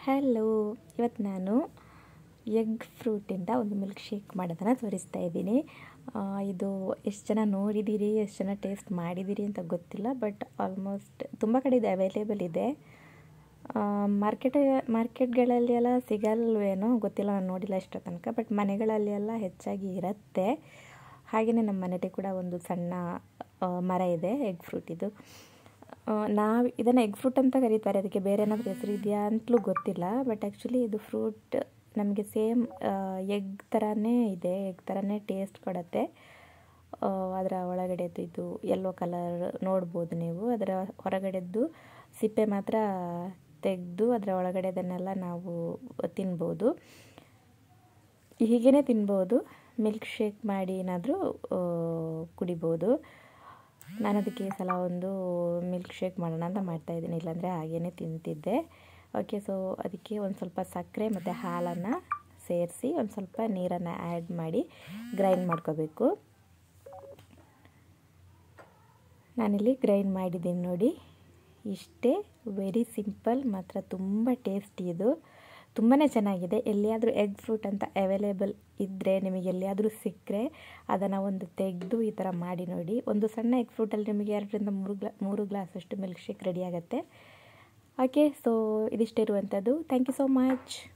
hello ಇವತ್ತು ನಾನು egg ಫ್ರೂಟಿಂದ ಒಂದು ಮಿಲ್ಕ್ ಶೇಕ್ ಮಾಡೋದನ್ನು ತೋರಿಸ್ತಾ ಇದ್ದೀನಿ ಆ, ಇದು ಎಷ್ಟು ಜನ ನೋಡಿದ್ದೀರಿ ಎಷ್ಟು ಜನ ಟೇಸ್ಟ್ ಮಾಡಿದ್ದೀರಿ ಅಂತ ಗೊತ್ತಿಲ್ಲ ಬಟ್ ಆಲ್ಮೋಸ್ಟ್ ತುಂಬ ಕಡೆ ಇದು ಅವೈಲೇಬಲ್ ಇದೆ ಮಾರ್ಕೆಟ್ ಮಾರ್ಕೆಟ್ಗಳಲ್ಲಿ ಎಲ್ಲ ಸಿಗಲ್ವೇನೋ ಗೊತ್ತಿಲ್ಲ ನಾನು ನೋಡಿಲ್ಲ ಇಷ್ಟೋ ತನಕ ಬಟ್ ಮನೆಗಳಲ್ಲಿ ಎಲ್ಲ ಹೆಚ್ಚಾಗಿ ಇರುತ್ತೆ ಹಾಗೆಯೇ ನಮ್ಮ ಮನೇಲಿ ಕೂಡ ಒಂದು ಸಣ್ಣ ಆ, ಮರ ಇದೆ ಎಗ್ ಫ್ರೂಟ್ ಇದು ನಾವು ಇದನ್ನು ಎಗ್ ಫ್ರೂಟ್ ಅಂತ ಕರೀತಾರೆ ಅದಕ್ಕೆ ಬೇರೆ ಏನಾದರೂ ಹೆಸರು ಇದೆಯಾ ಅಂತಲೂ ಗೊತ್ತಿಲ್ಲ ಬಟ್ ಆ್ಯಕ್ಚುಲಿ ಇದು ಫ್ರೂಟ್ ನಮಗೆ ಸೇಮ್ ಎಗ್ ಥರನೇ ಇದೆ ಎಗ್ ಥರನೇ ಟೇಸ್ಟ್ ಕೊಡುತ್ತೆ ಆ, ಅದರ ಒಳಗಡೆದು ಇದು ಯೆಲ್ಲೋ ಕಲರ್ ನೋಡ್ಬೋದು ನೀವು ಅದರ ಹೊರಗಡೆದ್ದು ಸಿಪ್ಪೆ ಮಾತ್ರ ತೆಗೆದು ಅದರ ಒಳಗಡೆದನ್ನೆಲ್ಲ ನಾವು ತಿನ್ಬೋದು ಹೀಗೇ ತಿನ್ಬೋದು ಮಿಲ್ಕ್ ಶೇಕ್ ಮಾಡಿ ಏನಾದರೂ ಕುಡಿಬೋದು ನಾನು ಅದಕ್ಕೆ ಈ ಸಲ ಒಂದು ಮಿಲ್ಕ್ ಶೇಕ್ ಮಾಡೋಣ ಅಂತ ಮಾಡ್ತಾಯಿದ್ದೀನಿ ಇಲ್ಲಾಂದರೆ ಹಾಗೇ ತಿಂತಿದ್ದೆ ಓಕೆ ಸೊ ಅದಕ್ಕೆ ಒಂದು ಸ್ವಲ್ಪ ಸಕ್ಕರೆ ಮತ್ತು ಹಾಲನ್ನು ಸೇರಿಸಿ ಒಂದು ಸ್ವಲ್ಪ ನೀರನ್ನು ಆ್ಯಡ್ ಮಾಡಿ ಗ್ರೈಂಡ್ ಮಾಡ್ಕೋಬೇಕು ನಾನಿಲ್ಲಿ ಗ್ರೈಂಡ್ ಮಾಡಿದ್ದೀನಿ ನೋಡಿ ಇಷ್ಟೇ ವೆರಿ ಸಿಂಪಲ್ ಮಾತ್ರ ತುಂಬ ಟೇಸ್ಟಿ ಇದು ತುಂಬಾ ಚೆನ್ನಾಗಿದೆ ಎಲ್ಲಿಯಾದರೂ ಎಗ್ ಫ್ರೂಟ್ ಅಂತ ಅವೈಲೇಬಲ್ ಇದ್ದರೆ ನಿಮಗೆ ಎಲ್ಲಿಯಾದರೂ ಸಿಕ್ಕರೆ ಅದನ್ನು ಒಂದು ತೆಗೆದು ಈ ಥರ ಮಾಡಿ ನೋಡಿ ಒಂದು ಸಣ್ಣ ಎಗ್ ಫ್ರೂಟಲ್ಲಿ ನಿಮಗೆ ಎರಡರಿಂದ ಮೂರು ಗ್ಲಾ ಮೂರು ಗ್ಲಾಸಷ್ಟು ಮಿಲ್ಕ್ ಶೇಕ್ ರೆಡಿ ಆಗುತ್ತೆ ಓಕೆ ಸೊ ಇದಿಷ್ಟೇ ಇರುವಂಥದ್ದು ಥ್ಯಾಂಕ್ ಯು ಸೋ ಮಚ್